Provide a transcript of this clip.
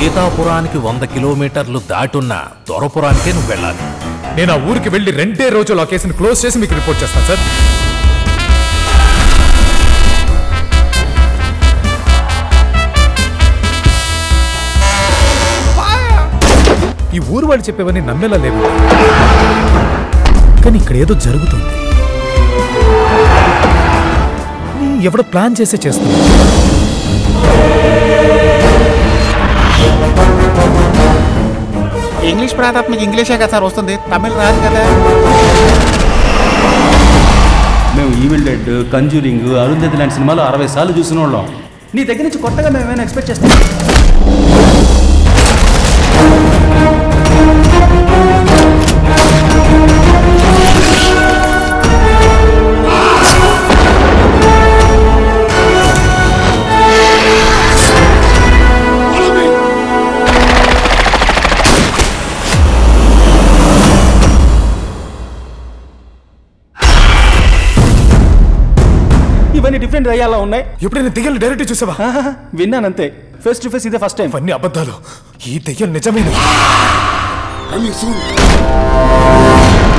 సీతాపురానికి వంద కిలోమీటర్లు దాటున్న దొరపురానికే నువ్వు వెళ్ళాలి నేను ఆ ఊరికి వెళ్ళి రెండే రోజులు ఆ కేసుని క్లోజ్ చేసి మీకు రిపోర్ట్ చేస్తాను సార్ ఈ ఊరు వాళ్ళు చెప్పేవన్నీ నమ్మేలా లేవు కానీ ఇక్కడ ఏదో జరుగుతుంది ఎవడో ప్లాన్ చేసే చేస్తుంది ఇంగ్లీష్ ప్రాంతాత్మక ఇంగ్లీషే కదా సార్ వస్తుంది తమిళ్ రాదు కదా మేము ఈవిల్ డెడ్ కంజూరింగ్ అరుంధతి లాంటి సినిమాలు అరవై సార్లు చూసిన వాళ్ళం నీ దగ్గర నుంచి కొత్తగా మేము ఏమైనా ఎక్స్పెక్ట్ చేస్తాం ఇవన్నీ డిఫరెంట్ అయ్యేలా ఉన్నాయి ఎప్పుడైనా దెయ్యాలు డైరెక్ట్ చూసావా ఆహాహా, విన్నానంతే ఫేస్ టు ఫేస్ ఇదే ఫస్ట్ టైం ఇవన్నీ అబద్ధాలు ఈ దెయ్యం నిజమైన Coming soon.